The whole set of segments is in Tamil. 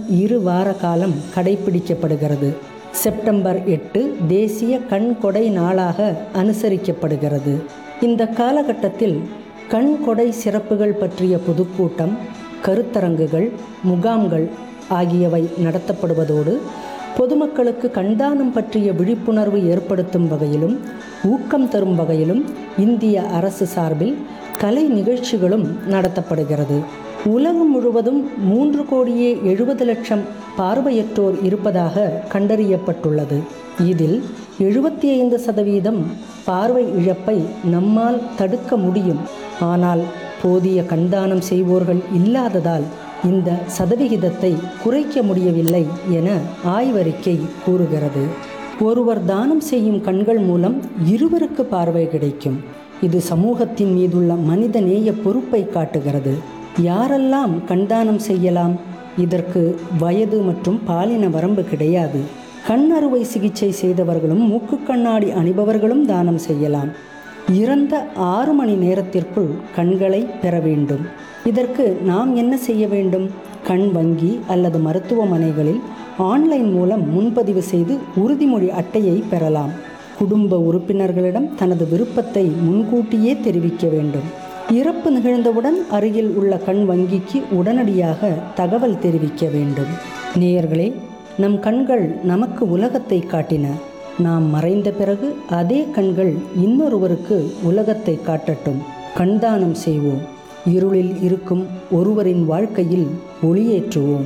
இரு வார காலம் கடைபிடிக்கப்படுகிறது செப்டம்பர் எட்டு தேசிய கண் கொடை நாளாக அனுசரிக்கப்படுகிறது இந்த காலகட்டத்தில் கண் கொடை சிறப்புகள் பற்றிய பொதுக்கூட்டம் கருத்தரங்குகள் முகாம்கள் ஆகியவை நடத்தப்படுவதோடு பொதுமக்களுக்கு கண்தானம் பற்றிய விழிப்புணர்வு ஏற்படுத்தும் வகையிலும் ஊக்கம் தரும் வகையிலும் இந்திய அரசு சார்பில் கலை நிகழ்ச்சிகளும் நடத்தப்படுகிறது உலகம் முழுவதும் மூன்று கோடியே எழுபது லட்சம் பார்வையற்றோர் இருப்பதாக கண்டறியப்பட்டுள்ளது இதில் எழுபத்தி ஐந்து சதவீதம் பார்வை இழப்பை நம்மால் தடுக்க முடியும் ஆனால் போதிய கண்தானம் செய்வோர்கள் இல்லாததால் இந்த சதவிகிதத்தை குறைக்க முடியவில்லை என ஆய்வறிக்கை கூறுகிறது ஒருவர் தானம் செய்யும் கண்கள் மூலம் இருவருக்கு பார்வை கிடைக்கும் இது சமூகத்தின் மீதுள்ள மனிதநேய பொறுப்பை காட்டுகிறது யாரெல்லாம் கண்தானம் செய்யலாம் இதற்கு வயது மற்றும் பாலின வரம்பு கிடையாது கண் அறுவை சிகிச்சை செய்தவர்களும் மூக்கு கண்ணாடி அணிபவர்களும் தானம் செய்யலாம் இறந்த ஆறு மணி நேரத்திற்குள் கண்களை பெற வேண்டும் இதற்கு நாம் என்ன செய்ய வேண்டும் கண் வங்கி அல்லது மருத்துவமனைகளில் ஆன்லைன் மூலம் முன்பதிவு செய்து உறுதிமொழி அட்டையை பெறலாம் குடும்ப உறுப்பினர்களிடம் தனது விருப்பத்தை முன்கூட்டியே தெரிவிக்க வேண்டும் இறப்பு நிகழ்ந்தவுடன் அருகில் உள்ள கண் வங்கிக்கு உடனடியாக தகவல் தெரிவிக்க வேண்டும் நேயர்களே நம் கண்கள் நமக்கு உலகத்தை காட்டின நாம் மறைந்த பிறகு அதே கண்கள் இன்னொருவருக்கு உலகத்தை காட்டட்டும் கண்தானம் செய்வோம் இருளில் இருக்கும் ஒருவரின் வாழ்க்கையில் ஒளியேற்றுவோம்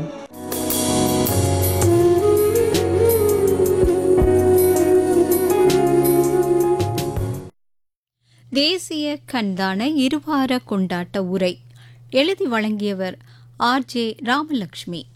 தேசிய கண்தான இருவார கொண்டாட்ட உரை எழுதி வழங்கியவர் ஆர் ஜே ராமலட்சுமி